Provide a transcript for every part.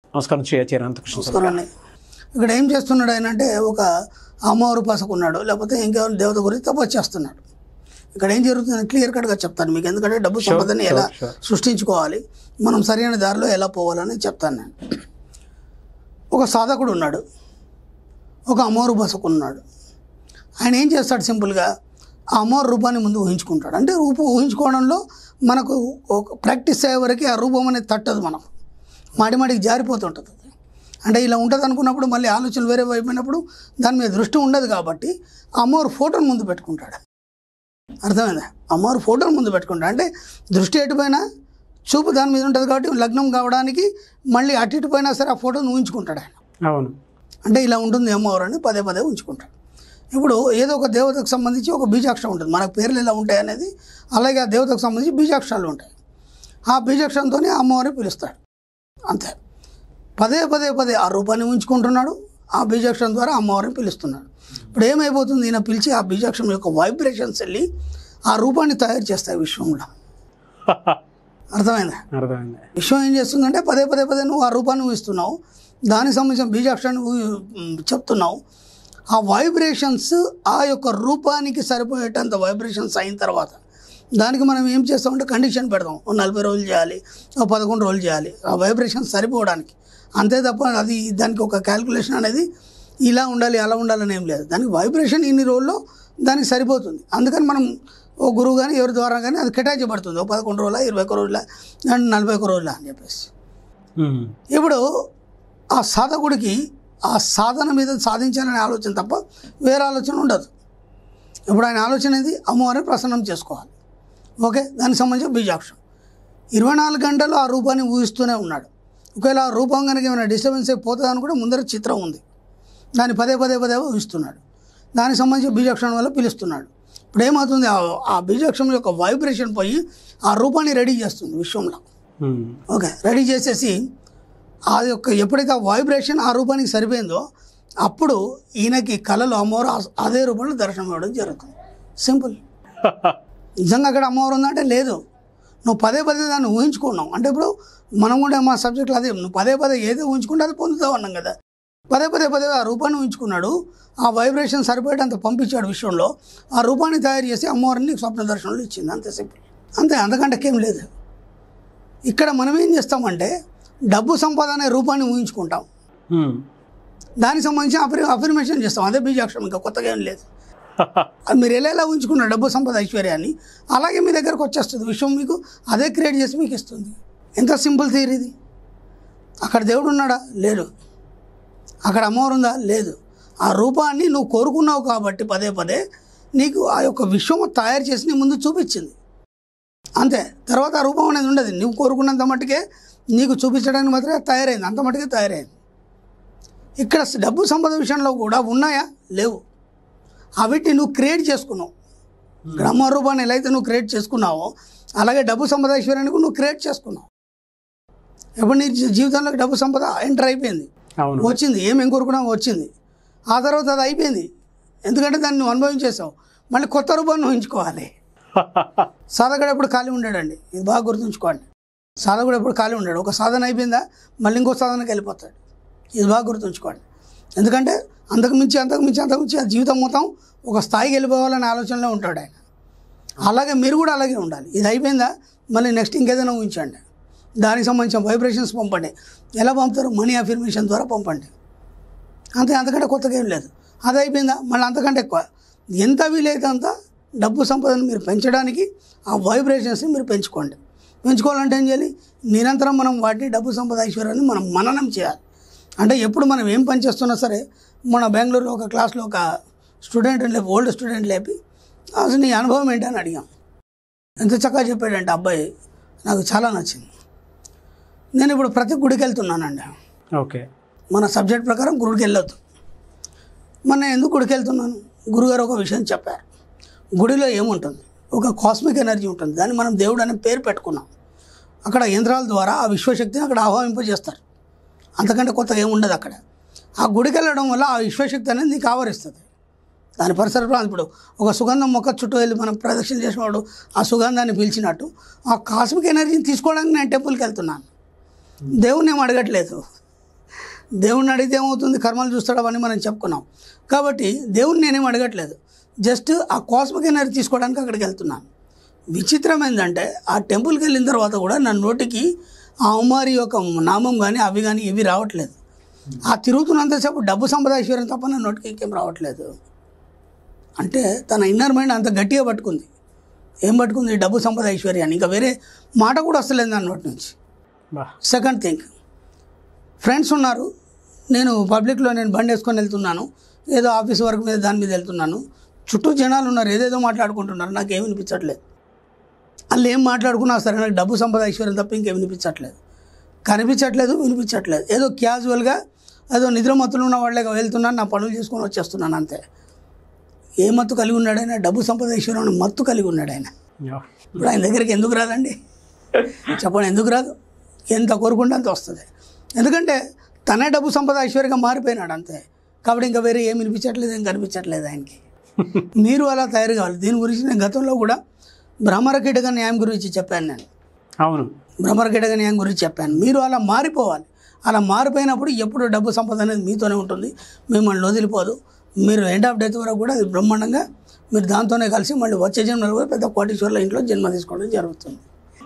నమస్కారం చేయొచ్చు అనంతకృష్ణ సార్ నమస్కారం అండి ఇక్కడ ఏం చేస్తున్నాడు ఆయన అంటే ఒక అమ్మవారు పసకున్నాడు లేకపోతే ఇంకెవరు దేవత గురించి తపస్సు చేస్తున్నాడు ఇక్కడ ఏం జరుగుతుంది క్లియర్ కట్గా చెప్తాను మీకు ఎందుకంటే డబ్బు సంపదని ఎలా sure. సృష్టించుకోవాలి మనం సరైన దారిలో ఎలా పోవాలని చెప్తాను నేను ఒక సాధకుడు ఉన్నాడు ఒక అమ్మవారు బసకున్నాడు ఆయన ఏం చేస్తాడు సింపుల్గా ఆ అమ్మవారి రూపాన్ని ముందు ఊహించుకుంటాడు అంటే రూపం ఊహించుకోవడంలో మనకు ఒక ప్రాక్టీస్ అయ్యే వరకు ఆ రూపం అనేది తట్టదు మనకు మాటి మాటికి జారిపోతుంటుంది అది. అంటే ఇలా ఉంటుంది అనుకున్నప్పుడు మళ్ళీ ఆలోచనలు వేరే అయిపోయినప్పుడు దాని మీద దృష్టి ఉండదు కాబట్టి ఆ అమ్మవారి ఫోటోని ముందు పెట్టుకుంటాడు అర్థమైందా అమ్మవారి ఫోటోని ముందు పెట్టుకుంటాడు అంటే దృష్టి ఎటుపోయినా చూపు దాని మీద ఉంటుంది కాబట్టి లగ్నం కావడానికి మళ్ళీ అటు ఇటు పోయినా సరే ఆ ఫోటోని ఊహించుకుంటాడు ఆయన అవును అంటే ఇలా ఉంటుంది అమ్మవారు అని పదే పదే ఉంచుకుంటాడు ఇప్పుడు ఏదో ఒక దేవతకు సంబంధించి ఒక బీజాక్షరం ఉంటుంది మనకు పేర్లు ఎలా ఉంటాయి అనేది అలాగే ఆ దేవతకు సంబంధించి బీజాక్షరాలు ఉంటాయి ఆ బీజాక్షరంతోనే అమ్మవారిని పిలుస్తాడు అంతే పదే పదే పదే ఆ రూపాన్ని ఉంచుకుంటున్నాడు ఆ బీజాక్షరం ద్వారా అమ్మవారిని పిలుస్తున్నాడు ఇప్పుడు ఏమైపోతుంది ఈయన పిలిచి ఆ బీజాక్షరం యొక్క వైబ్రేషన్స్ వెళ్ళి ఆ రూపాన్ని తయారు చేస్తాయి విశ్వంలో అర్థమైందా అర్థమైంది విశ్వం ఏం చేస్తుందంటే పదే పదే పదే నువ్వు ఆ రూపాన్ని ఊహిస్తున్నావు దానికి సంబంధించిన బీజాక్షరాన్ని ఊహి- ఉమ్, చెప్తున్నావు ఆ వైబ్రేషన్స్ ఆ యొక్క రూపానికి సరిపోయేటంత వైబ్రేషన్స్ అయిన తర్వాత దానికి మనం ఏం చేస్తామంటే కండిషన్ పెడతాం ఓ నలభై రోజులు చేయాలి ఓ పదకొండు రోజులు చేయాలి ఆ వైబ్రేషన్స్ సరిపోవడానికి అంతే తప్ప అది దానికి ఒక క్యాల్కులేషన్ అనేది ఇలా ఉండాలి అలా ఉండాలని ఏం లేదు దానికి వైబ్రేషన్ ఇన్ని రోజుల్లో దానికి సరిపోతుంది అందుకని మనం ఓ గురువు కానీ ఎవరి ద్వారా కానీ అది కేటాయించబడుతుంది ఓ పదకొండు రోజుల ఇరవై ఒక్క రోజుల అండ్ నలభై ఒక్క రోజుల అని చెప్పేసి ఉమ్. ఇప్పుడు ఆ సాధకుడికి ఆ సాధన మీద సాధించాలనే ఆలోచన తప్ప వేరే ఆలోచన ఉండదు ఇప్పుడు ఆయన ఆలోచన ఏది అమ్మవారిని ప్రసన్నం చేసుకోవాలి ఓకే దానికి సంబంధించిన బీజాక్షం ఇరవై నాలుగు గంటలు ఆ రూపాన్ని ఊహిస్తూనే ఉన్నాడు ఒకవేళ ఆ రూపం కనుక ఏమైనా డిస్టర్బెన్స్ అయిపోతుంది అని కూడా ముందర చిత్రం ఉంది దాన్ని పదే పదే పదే ఊహిస్తున్నాడు దానికి సంబంధించిన బీజాక్షరం వల్ల పిలుస్తున్నాడు ఇప్పుడు ఏమవుతుంది ఆ- ఆ బీజాక్షరం యొక్క వైబ్రేషన్ పోయి ఆ రూపాన్ని రెడీ చేస్తుంది విశ్వంలో ఉమ్. ఓకే రెడీ చేసేసి ఆ యొక్క ఎప్పుడైతే ఆ వైబ్రేషన్ ఆ రూపానికి సరిపోయిందో అప్పుడు ఈయనకి కళలో అమ్మవారు ఆ- అదే రూపంలో దర్శనం ఇవ్వడం జరుగుతుంది సింపుల్ నిజంగా అక్కడ అమ్మవారు ఉందంటే లేదు నువ్వు పదే పదే దాన్ని ఊహించుకున్నావు అంటే ఇప్పుడు మనం కూడా మా సబ్జెక్టులో అదే నువ్వు పదే పదే ఏదో ఊహించుకుంటే అది పొందుతావు అన్నాం కదా పదే పదే పదే ఆ రూపాన్ని ఊహించుకున్నాడు ఆ వైబ్రేషన్ సరిపోయేటంత పంపించాడు విషయంలో ఆ రూపాన్ని తయారు చేసి అమ్మవారిని నీకు స్వప్న దర్శనంలో ఇచ్చింది అంతే సింపుల్ అంతే అంతకంటే ఏం లేదు ఇక్కడ మనం ఏం చేస్తామంటే డబ్బు సంపద అనే రూపాన్ని ఊహించుకుంటాం ఉమ్. దానికి సంబంధించి అఫిర్ అఫర్మేషన్ చేస్తాం అదే బీజాక్షరం ఇంకా కొత్తగా ఏం లేదు అది మీరు ఎలా ఎలా ఊహించుకున్నారు డబ్బు సంపద ఐశ్వర్యాన్ని అలాగే మీ దగ్గరకు వచ్చేస్తుంది విశ్వం మీకు అదే క్రియేట్ చేసి మీకు ఇస్తుంది ఎంత సింపుల్ థియరీ ఇది అక్కడ దేవుడు ఉన్నాడా లేడు అక్కడ అమ్మవారు ఉందా లేదు ఆ రూపాన్ని నువ్వు కోరుకున్నావు కాబట్టి పదే పదే నీకు ఆ యొక్క విశ్వం తయారు చేసి నీ ముందు చూపించింది అంతే తర్వాత ఆ రూపం అనేది ఉండదు నువ్వు కోరుకున్నంత మట్టుకే నీకు చూపించడానికి మాత్రమే తయారైంది అంత మట్టుకే తయారైంది ఇక్కడ డబ్బు సంపద విషయంలో కూడా ఉన్నాయా లేవు అవిటి నువ్వు క్రియేట్ చేసుకున్నావు బ్రహ్మ రూపాన్ని ఎలా అయితే నువ్వు క్రియేట్ చేసుకున్నావో అలాగే డబ్బు సంపద ఐశ్వర్యానికి నువ్వు క్రియేట్ చేసుకున్నావు ఎప్పుడు నీ జీ- జీవితంలోకి డబ్బు సంపద ఎంటర్ అయిపోయింది అవును వచ్చింది ఏమేం కోరుకున్నావు వచ్చింది ఆ తర్వాత అది అయిపోయింది ఎందుకంటే దాన్ని నువ్వు అనుభవించేసావు మళ్ళీ కొత్త రూపాన్ని ఊహించుకోవాలి సాధకుడు ఎప్పుడు ఖాళీ ఉండడండి ఇది బాగా గుర్తుంచుకోండి సాధకుడు ఎప్పుడు ఖాళీ ఉండడు ఒక సాధన అయిపోయిందా మళ్ళీ ఇంకో సాధనకి వెళ్ళిపోతాడు ఇది బాగా గుర్తుంచుకోండి ఎందుకంటే అంతకు మించి అంతకు మించి అంతకు మించి ఆ జీవితం మొత్తం ఒక స్థాయికి వెళ్ళిపోవాలనే ఆలోచనలో ఉంటాడు ఆయన అలాగే మీరు కూడా అలాగే ఉండాలి ఇది అయిపోయిందా మళ్ళీ నెక్స్ట్ ఇంకేదైనా ఊహించండి దానికి సంబంధించిన వైబ్రేషన్స్ పంపండి ఎలా పంపుతారు మనీ అఫర్మేషన్ ద్వారా పంపండి అంతే అంతకంటే కొత్తగా ఏం లేదు అది అయిపోయిందా మళ్ళీ అంతకంటే ఎక్కువ ఎంత వీలైతే అంత డబ్బు సంపదను మీరు పెంచడానికి ఆ వైబ్రేషన్స్ని మీరు పెంచుకోండి పెంచుకోవాలంటే ఏం చేయాలి నిరంతరం మనం వాటిని డబ్బు సంపద ఐశ్వర్యాన్ని మనం మననం చేయాలి అంటే ఎప్పుడు మనం ఏం పని చేస్తున్నా సరే మన బెంగళూరులో ఒక క్లాస్లో ఒక స్టూడెంట్ లేపి ఓల్డ్ స్టూడెంట్ లేపి అసలు నీ అనుభవం ఏంటని అడిగాం ఎంత చక్కగా చెప్పాడంటే అబ్బాయి నాకు చాలా నచ్చింది నేను ఇప్పుడు ప్రతి గుడికి వెళ్తున్నానండి ఓకే మన సబ్జెక్ట్ ప్రకారం గుడికి వెళ్ళొద్దు మన నేను ఎందుకు గుడికి వెళ్తున్నాను గురుగారు ఒక విషయం చెప్పారు గుడిలో ఏముంటుంది ఒక కాస్మిక్ ఎనర్జీ ఉంటుంది దాన్ని మనం దేవుడు అనే పేరు పెట్టుకున్నాం అక్కడ యంత్రాల ద్వారా ఆ విశ్వశక్తిని అక్కడ ఆహ్వానింపజేస్తారు అంతకంటే కొత్తగా ఏముండదు అక్కడ ఆ గుడికి వెళ్ళడం వల్ల ఆ విశ్వశక్తి అనేది నీకు ఆవరిస్తుంది దాని పరిసర ప్రాంతం ఇప్పుడు ఒక సుగంధం మొక్క చుట్టూ వెళ్ళి మనం ప్రదక్షిణ చేసినప్పుడు ఆ సుగంధాన్ని పీల్చినట్టు ఆ కాస్మిక్ ఎనర్జీని తీసుకోవడానికి నేను టెంపుల్కి వెళ్తున్నాను దేవుణ్ణి ఏం అడగట్లేదు దేవుణ్ణి అడిగితే ఏమవుతుంది కర్మలు చూస్తాడు అవన్నీ మనం చెప్పుకున్నాం కాబట్టి దేవుణ్ణి నేనేం అడగట్లేదు జస్ట్ ఆ కాస్మిక్ ఎనర్జీ తీసుకోవడానికి అక్కడికి వెళ్తున్నాను విచిత్రం ఏంటంటే ఆ టెంపుల్కి వెళ్ళిన తర్వాత కూడా నా నోటికి ఆ అమ్మవారి యొక్క నామం కానీ అవి కానీ ఇవి రావట్లేదు ఆ తిరుగుతున్నంతసేపు డబ్బు సంపద ఐశ్వర్యం తప్ప నా నోటికి ఇంకేం రావట్లేదు అంటే తన ఇన్నర్ మైండ్ అంత గట్టిగా పట్టుకుంది ఏం పట్టుకుంది డబ్బు సంపద ఐశ్వర్యాన్ని ఇంకా వేరే మాట కూడా వస్తలేదు నా నోటి నుంచి బా సెకండ్ థింగ్ ఫ్రెండ్స్ ఉన్నారు నేను పబ్లిక్లో నేను బండి వేసుకొని వెళ్తున్నాను ఏదో ఆఫీస్ వర్క్ మీద దాని మీద వెళ్తున్నాను చుట్టూ జనాలు ఉన్నారు ఏదేదో మాట్లాడుకుంటున్నారు నాకు ఏమి వినిపించట్లేదు వాళ్ళు ఏం మాట్లాడుకున్నా సరే నాకు డబ్బు సంపద ఐశ్వర్యం తప్ప ఇంకేం వినిపించట్లేదు కనిపించట్లేదు వినిపించట్లేదు ఏదో క్యాజువల్గా ఏదో నిద్రమత్తులు ఉన్న వాళ్ళే వెళ్తున్నాను నా పనులు చేసుకొని వచ్చేస్తున్నాను అంతే ఏ మత్తు కలిగి ఉన్నాడు ఆయన డబ్బు సంపద ఐశ్వర్యం అనే మత్తు కలిగి ఉన్నాడు ఆయన యా. ఇప్పుడు ఆయన దగ్గరికి ఎందుకు రాదండి చెప్పండి ఎందుకు రాదు ఎంత కోరుకుంటే అంత వస్తుంది ఎందుకంటే తనే డబ్బు సంపద ఐశ్వర్యంగా మారిపోయినాడు అంతే కాబట్టి ఇంకా వేరే ఏం వినిపించట్లేదు ఏం కనిపించట్లేదు ఆయనకి మీరు అలా తయారు కావాలి దీని గురించి నేను గతంలో కూడా భ్రమర కీటక న్యాయం గురించి చెప్పాను నేను అవును భ్రమర కీటక న్యాయం గురించి చెప్పాను మీరు అలా మారిపోవాలి అలా మారిపోయినప్పుడు ఎప్పుడు డబ్బు సంపద అనేది మీతోనే ఉంటుంది మిమ్మల్ని వదిలిపోదు మీరు ఎండ్ ఆఫ్ డెత్ వరకు కూడా అది బ్రహ్మాండంగా మీరు దాంతోనే కలిసి మళ్ళీ వచ్చే జన్మలో కూడా పెద్ద కోటీశ్వర్ల ఇంట్లో జన్మ తీసుకోవడం జరుగుతుంది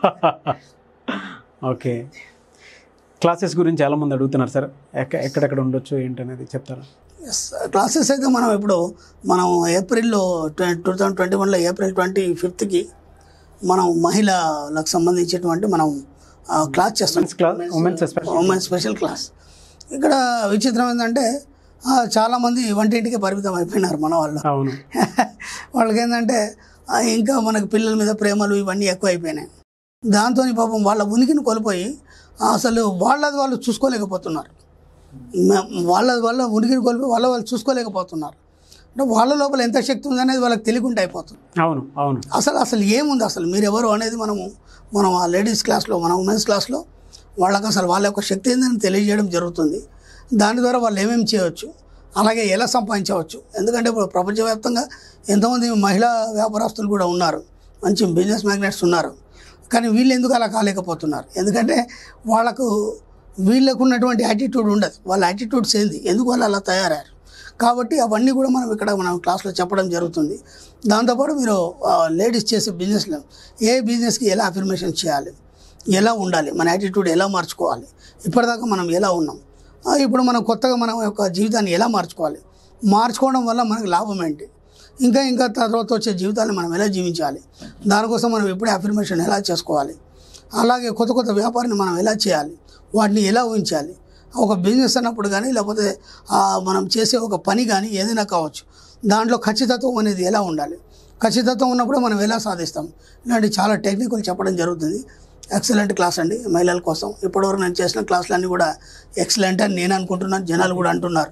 ఓకే క్లాసెస్ గురించి చాలామంది అడుగుతున్నారు సార్ ఎక్క ఎక్కడెక్కడ ఉండొచ్చు ఏంటనేది చెప్తారా ఎస్ క్లాసెస్ అయితే మనం ఇప్పుడు మనం ఏప్రిల్లో టూ థౌజండ్ ట్వంటీ వన్లో ఏప్రిల్ ట్వంటీ ఫిఫ్త్కి మనం మహిళలకు సంబంధించినటువంటి మనం ఆ, క్లాస్ చేస్తాం women's class women's special women special class ఇక్కడ విచిత్రం ఏంటంటే ఆ, చాలామంది వంటింటికి పరిమితం అయిపోయినారు మన వాళ్ళు అవును వాళ్ళకి ఏంటంటే ఆ, ఇంకా మనకు పిల్లల మీద ప్రేమలు ఇవన్నీ ఎక్కువ అయిపోయినాయి దాంతో పాపం వాళ్ళ ఉనికిని కోల్పోయి ఆ, అసలు వాళ్ళది వాళ్ళు చూసుకోలేకపోతున్నారు మ- వాళ్ళది వాళ్ళ ఉనికిని కోల్పోయి వాళ్ళ వాళ్ళు చూసుకోలేకపోతున్నారు అంటే వాళ్ళ లోపల ఎంత శక్తి ఉందనేది వాళ్ళకి తెలియకుండా అయిపోతుంది అవును అవును అసలు అసలు ఏముంది అసలు మీరు ఎవరు అనేది మనము మనం ఆ లేడీస్ క్లాస్లో మన ఉమెన్స్ క్లాస్లో వాళ్ళకి అసలు వాళ్ళ యొక్క శక్తి ఏందని తెలియజేయడం జరుగుతుంది దాని ద్వారా వాళ్ళు ఏమేమి చేయవచ్చు అలాగే ఎలా సంపాదించవచ్చు ఎందుకంటే ఇప్పుడు ప్రపంచవ్యాప్తంగా ఎంతోమంది మహిళా వ్యాపారస్తులు కూడా ఉన్నారు మంచి బిజినెస్ మ్యాగ్నెట్స్ ఉన్నారు కానీ వీళ్ళు ఎందుకు అలా కాలేకపోతున్నారు ఎందుకంటే వాళ్ళకు వీళ్ళకు ఉన్నటువంటి యాటిట్యూడ్ ఉండదు వాళ్ళ యాటిట్యూడ్స్ ఏంది ఎందుకు వాళ్ళు అలా తయారయ్యారు కాబట్టి అవన్నీ కూడా మనం ఇక్కడ మనం క్లాస్లో చెప్పడం జరుగుతుంది దాంతోపాటు మీరు లేడీస్ చేసే బిజినెస్లో ఏ బిజినెస్కి ఎలా అఫర్మేషన్ చేయాలి ఎలా ఉండాలి మన యాటిట్యూడ్ ఎలా మార్చుకోవాలి ఇప్పటిదాకా మనం ఎలా ఉన్నాం ఆ, ఇప్పుడు మనం కొత్తగా మన యొక్క జీవితాన్ని ఎలా మార్చుకోవాలి మార్చుకోవడం వల్ల మనకు లాభం ఏంటి ఇంకా ఇంకా తర్వాత వచ్చే జీవితాన్ని మనం ఎలా జీవించాలి దానికోసం మనం ఎప్పుడే అఫర్మేషన్ ఎలా చేసుకోవాలి అలాగే కొత్త కొత్త వ్యాపారాన్ని మనం ఎలా చేయాలి వాటిని ఎలా ఊహించాలి ఒక బిజినెస్ అన్నప్పుడు కానీ లేకపోతే ఆ, మనం చేసే ఒక పని కానీ ఏదైనా కావచ్చు దాంట్లో ఖచ్చితత్వం అనేది ఎలా ఉండాలి ఖచ్చితత్వం ఉన్నప్పుడు మనం ఎలా సాధిస్తాం ఇలాంటి చాలా టెక్నికల్ చెప్పడం జరుగుతుంది ఎక్సలెంట్ క్లాస్ అండి మహిళల కోసం ఇప్పటివరకు నేను చేసిన క్లాసులన్నీ కూడా ఎక్సలెంట్ అని నేను అనుకుంటున్నాను జనాలు కూడా అంటున్నారు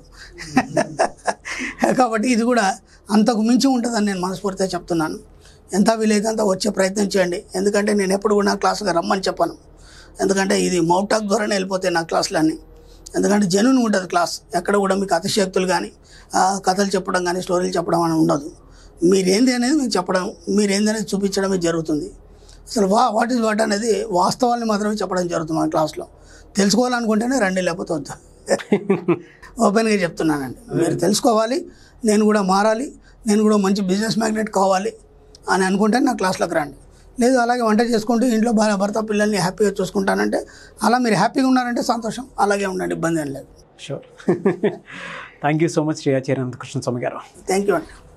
కాబట్టి ఇది కూడా అంతకు మించి ఉంటుందని నేను మనస్ఫూర్తిగా చెప్తున్నాను ఎంత వీలైతే అంత వచ్చే ప్రయత్నం చేయండి ఎందుకంటే నేను ఎప్పుడు కూడా నా క్లాసుగా రమ్మని చెప్పాను ఎందుకంటే ఇది మౌట్ టాక్ ద్వారానే వెళ్ళిపోతాయి నా క్లాసులన్నీ ఎందుకంటే జెన్యున్ ఉంటుంది క్లాస్ ఎక్కడ కూడా మీకు అతిశక్తులు కానీ ఆ, కథలు చెప్పడం కానీ స్టోరీలు చెప్పడం అని ఉండదు మీరేంది అనేది మీకు చెప్పడం మీరేంది అనేది చూపించడమే జరుగుతుంది అసలు వా వాట్ ఈజ్ వాట్ అనేది వాస్తవాన్ని మాత్రమే చెప్పడం జరుగుతుంది మన క్లాస్లో తెలుసుకోవాలనుకుంటేనే రండి లేకపోతే వద్దు ఓపెన్గా చెప్తున్నానండి మీరు తెలుసుకోవాలి నేను కూడా మారాలి నేను కూడా మంచి బిజినెస్ మ్యాగ్నెట్ కావాలి అని అనుకుంటే నా క్లాస్లోకి రండి లేదు అలాగే వంట చేసుకుంటూ ఇంట్లో భార్య భర్త పిల్లల్ని హ్యాపీగా చూసుకుంటానంటే అలా మీరు హ్యాపీగా ఉన్నారంటే సంతోషం అలాగే ఉండండి ఇబ్బంది ఏం లేదు sure thank you so much Shri Acharya Krishna Swamy garu thank you అండి